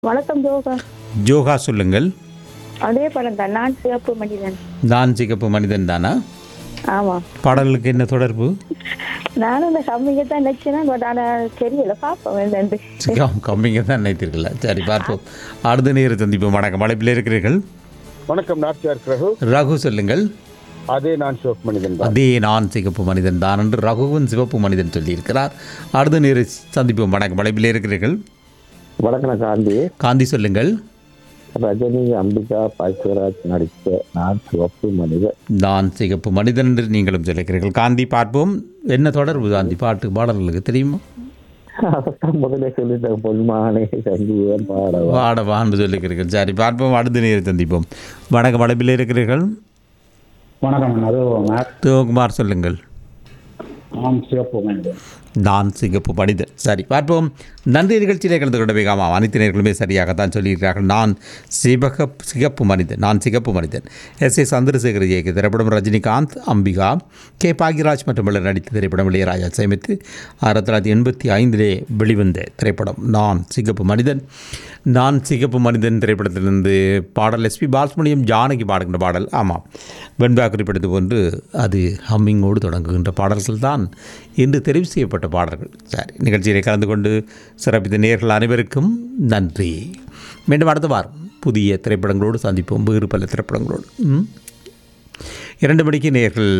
வணக்கம் ஜோகா ஜோகா சொல்லுங்கள் அதே படம் தான் நான் சிவப்பு மனிதன் நான் சிகப்பு மனிதன் தானா ஆமா பாடலுக்கு என்ன தொடர்பு நானும் இந்த கம்மிங்க தான் நினைச்சேன் பட் ஆனால் தெரியல பார்ப்போம் என்னன்னு சிகம் கம்மிங்க தான் நினைத்தீர்களா சரி பார்ப்போம் அடுத்த நேர சந்திப்போம் வணக்கம் அழைப்பில் இருக்கிறீர்கள் வணக்கம் நாச்சியார் பிரகு ரகு சொல்லுங்கள் அதே நான் சிவப்பு மனிதன் தான் அதே நான் சிகப்பு மனிதன் தான் என்று ரகுவும் சிவப்பு மனிதன் சொல்லியிருக்கிறார் அடுத்த நேர சந்திப்போம் வணக்கம் அழைப்பில் இருக்கிறீர்கள் வணக்கம் காந்தி காந்தி சொல்லுங்கள் ரஜினி அம்பிகா பாக்கியராஜ் நடித்த நான் சிவப்பு மனிதன் நான் சிகப்பு மனிதன் என்று நீங்களும் சொல்லியிருக்கிறீர்கள் காந்தி பார்ப்போம் என்ன தொடர்பு காந்தி பாட்டு பாடல்களுக்கு தெரியுமா அதைத்தான் முதல்ல சொல்லிட்டேன் பொன்மானே சங்கீதம் பாடவா வாடவா என்று சொல்லியிருக்கிறீர்கள் சரி பார்ப்போம் அடுத்த நேர சந்திப்போம் வணக்கம் அழைப்பில் இருக்கிறீர்கள் வணக்கம் அது மேத் சிவகுமார் சொல்லுங்கள் ஆம் சிவப்பு மனிதன் நான் சிகப்பு மனிதன் சரி பார்ப்போம் நன்றி நிகழ்ச்சியிலே கலந்து கொண்ட வேகாமா அனைத்து நேர்களுமே சரியாகத்தான் சொல்லியிருக்கிறார்கள் நான் சிவக சிகப்பு மனிதன் நான் சிகப்பு மனிதன் எஸ் ஏ சந்திரசேகர் இயக்கிய திரைப்படம் ரஜினிகாந்த் அம்பிகா கே பாக்யராஜ் மற்றும் பலர் நடித்த திரைப்படம் இளையராஜா சேமித்து ஆயிரத்தி தொள்ளாயிரத்தி எண்பத்தி ஐந்திலே வெளிவந்த திரைப்படம் நான் சிகப்பு மனிதன் நான் சிகப்பு மனிதன் திரைப்படத்திலிருந்து பாடல் எஸ்பி பாலசுமணியம் ஜானகி பாடுகின்ற பாடல் ஆமாம் வெண்பா குறிப்பிட்டது போன்று அது ஹம்மிங்கோடு தொடங்குகின்ற பாடல்கள் தான் இன்று தெரிவு செய்யப்பட்ட பாடல்கள் சரி நிகழ்ச்சியிலே கலந்து கொண்டு சிறப்பித்த நேர்கள் அனைவருக்கும் நன்றி மீண்டும் அடுத்த வாரம் புதிய திரைப்படங்களோடு சந்திப்போம் வேறு பல திரைப்படங்களோடு ம்? இரண்டு மணிக்கு நேர்கள்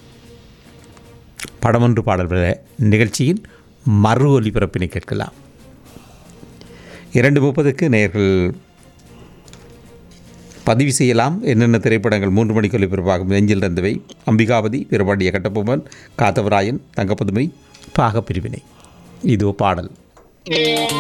படமொன்று பாடல்கள நிகழ்ச்சியின் மறு ஒலிபரப்பினை கேட்கலாம் இரண்டு முப்பதுக்கு நேர்கள் பதிவு செய்யலாம் என்னென்ன திரைப்படங்கள் மூன்று மணிக்கு ஒலிபரப்பாகும் நெஞ்சில் இருந்தவை அம்பிகாவதி பிறபாண்டிய கட்டபொம்மன் காத்தவராயன் தங்கப்பதுமை பாகப்பிரிவினை இதோ பாடல்